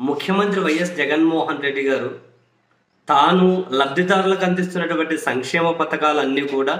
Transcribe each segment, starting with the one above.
ముఖ్యమంత్రి వైఎస్ జగన్మోహన్ రెడ్డి గారు తాను లబ్ధిదారులకు అందిస్తున్నటువంటి సంక్షేమ పథకాలన్నీ కూడా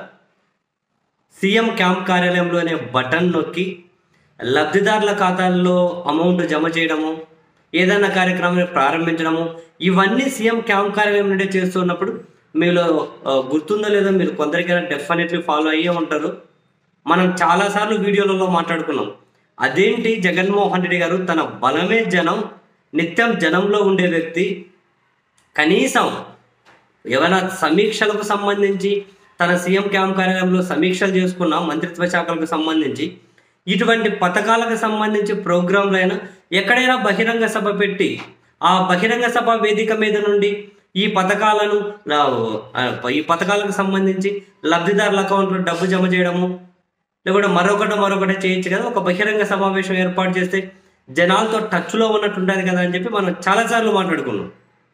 సీఎం క్యాంప్ కార్యాలయంలోనే బటన్ నొక్కి లబ్ధిదారుల ఖాతాల్లో అమౌంట్ జమ చేయడము ఏదైనా కార్యక్రమాన్ని ప్రారంభించడము ఇవన్నీ సీఎం క్యాంప్ కార్యాలయం నుండి చేస్తున్నప్పుడు మీలో ఆ, గుర్తుందో లేదో మీరు కొందరికైనా డెఫినెట్లీ ఫాలో అయ్యే ఉంటారు మనం చాలాసార్లు వీడియోలలో మాట్లాడుకున్నాం అదేంటి జగన్మోహన్ రెడ్డి గారు తన బలమే జనం నిత్యం జనంలో ఉండే వ్యక్తి కనీసం ఏమైనా సమీక్షలకు సంబంధించి తన సీఎం క్యాంప్ కార్యాలయంలో సమీక్షలు చేసుకున్న మంత్రిత్వ శాఖలకు సంబంధించి ఇటువంటి పథకాలకు సంబంధించి ప్రోగ్రాంలైనా ఎక్కడైనా బహిరంగ సభ పెట్టి ఆ బహిరంగ సభ వేదిక మీద నుండి ఈ పథకాలను ఆ, ఈ పథకాలకు సంబంధించి లబ్ధిదారుల అకౌంట్లో డబ్బు జమ చేయడము లేకుంటే మరొకటి మరొకటి చేయొచ్చు కదా ఒక బహిరంగ సమావేశం ఏర్పాటు చేస్తే జనాలతో టచ్లో ఉన్నట్టు ఉంటుంది కదా అని చెప్పి మనం చాలాసార్లు మాట్లాడుకున్నాం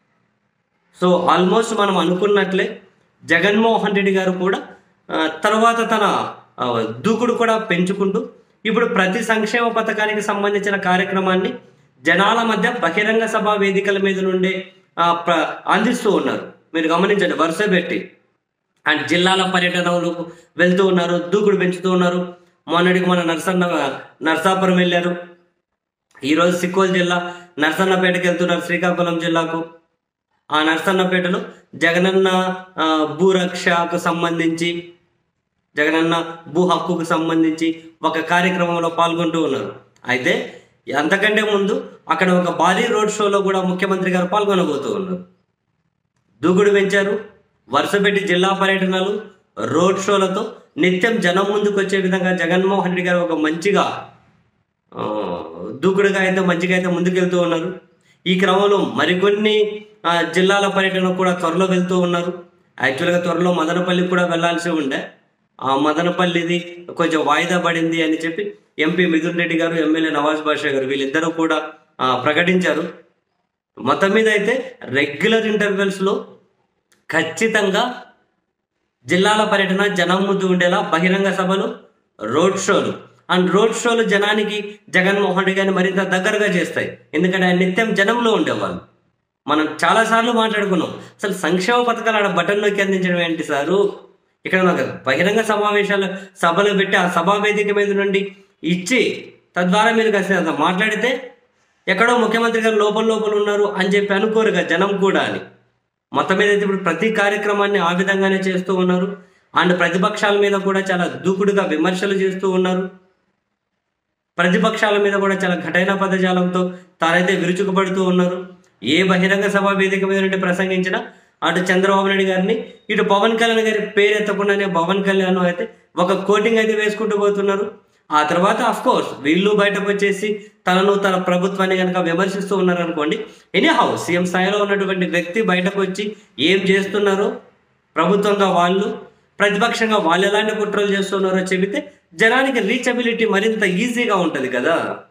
సో ఆల్మోస్ట్ మనం అనుకున్నట్లే జగన్మోహన్ రెడ్డి గారు కూడా ఆ, తర్వాత తన ఆ, దూకుడు కూడా పెంచుకుంటూ ఇప్పుడు ప్రతి సంక్షేమ పథకానికి సంబంధించిన కార్యక్రమాన్ని జనాల మధ్య బహిరంగ సభ వేదికల మీద నుండి ఆ, ప్ర- అందిస్తూ ఉన్నారు మీరు గమనించండి వరుస పెట్టి అండ్ జిల్లాల పర్యటనలకు వెళ్తూ ఉన్నారు దూకుడు పెంచుతూ ఉన్నారు మొన్నటికి మన నర్సన్న నర్సాపురం వెళ్ళారు ఈరోజు సిక్కోల్ జిల్లా నర్సన్నపేటకి వెళ్తున్నారు శ్రీకాకుళం జిల్లాకు ఆ నర్సన్నపేటలో జగనన్న ఆ, భూరక్షకు సంబంధించి జగనన్న భూ హక్కుకు సంబంధించి ఒక కార్యక్రమంలో పాల్గొంటూ ఉన్నారు అయితే అంతకంటే ముందు అక్కడ ఒక భారీ రోడ్ షోలో కూడా ముఖ్యమంత్రి గారు పాల్గొనబోతూ ఉన్నారు దూకుడు పెంచారు వరుసపెట్టి జిల్లా పర్యటనలు రోడ్ షోలతో నిత్యం జనం ముందుకు వచ్చే విధంగా జగన్మోహన్ రెడ్డి గారు ఒక మంచిగా ఆ, దూకుడుగా అయితే మంచిగా అయితే ముందుకెళ్తూ ఉన్నారు ఈ క్రమంలో మరికొన్ని ఆ, జిల్లాల పర్యటన కూడా త్వరలో వెళ్తూ ఉన్నారు యాక్చువల్గా త్వరలో మదనపల్లికి కూడా వెళ్ళాల్సి ఉండే ఆ మదనపల్లిది కొంచెం వాయిదా పడింది అని చెప్పి ఎంపీ మిథున్ రెడ్డి గారు ఎమ్మెల్యే నవాజ్ బాషా గారు వీళ్ళిద్దరూ కూడా ఆ, ప్రకటించారు మొత్తం మీద అయితే రెగ్యులర్ ఇంటర్వెల్స్లో ఖచ్చితంగా జిల్లాల పర్యటన జనం ముందు ఉండేలా బహిరంగ సభలు రోడ్ షోలు అండ్ రోడ్ షోలు జనానికి జగన్మోహన్ రెడ్డి గారిని మరింత దగ్గరగా చేస్తాయి ఎందుకంటే ఆయన నిత్యం జనంలో ఉండేవాళ్ళు మనం చాలాసార్లు మాట్లాడుకున్నాం అసలు సంక్షేమ పథకాలు ఆడ బటన్ నొక్కి అందించడం ఏంటి సారు ఇక్కడ నాకు బహిరంగ సమావేశాలు సభలు పెట్టి ఆ సభా వేదిక మీద నుండి ఇచ్చి తద్వారా మీరు కాస్త మాట్లాడితే ఎక్కడో ముఖ్యమంత్రి గారు లోపల లోపల ఉన్నారు అని చెప్పి అనుకోరుగా జనం కూడా అని మొత్తం మీద అయితే ఇప్పుడు ప్రతి కార్యక్రమాన్ని ఆ విధంగానే చేస్తూ ఉన్నారు అండ్ ప్రతిపక్షాల మీద కూడా చాలా దూకుడుగా విమర్శలు చేస్తూ ఉన్నారు ప్రతిపక్షాల మీద కూడా చాలా ఘటైన పదజాలంతో తారైతే విరుచుకుపడుతూ ఉన్నారు ఏ బహిరంగ సభ వేదిక మీద నుండి ప్రసంగించినా అటు చంద్రబాబు నాయుడు గారిని ఇటు పవన్ కళ్యాణ్ గారి పేరు ఎత్తకుండానే పవన్ కళ్యాణ్ అయితే ఒక కోటింగ్ అయితే వేసుకుంటూ పోతున్నారు ఆ తర్వాత అఫ్ కోర్స్ వీళ్ళు బయటకు వచ్చేసి తనను తన ప్రభుత్వాన్ని కనుక విమర్శిస్తూ ఉన్నారు అనుకోండి ఎనీ హౌ సీఎం స్థాయిలో ఉన్నటువంటి వ్యక్తి బయటకు వచ్చి ఏం చేస్తున్నారో ప్రభుత్వంగా వాళ్ళు ప్రతిపక్షంగా వాళ్ళు ఎలాంటి కుట్రలు చేస్తున్నారో చెబితే జనానికి రీచబిలిటీ మరింత ఈజీగా ఉంటుంది కదా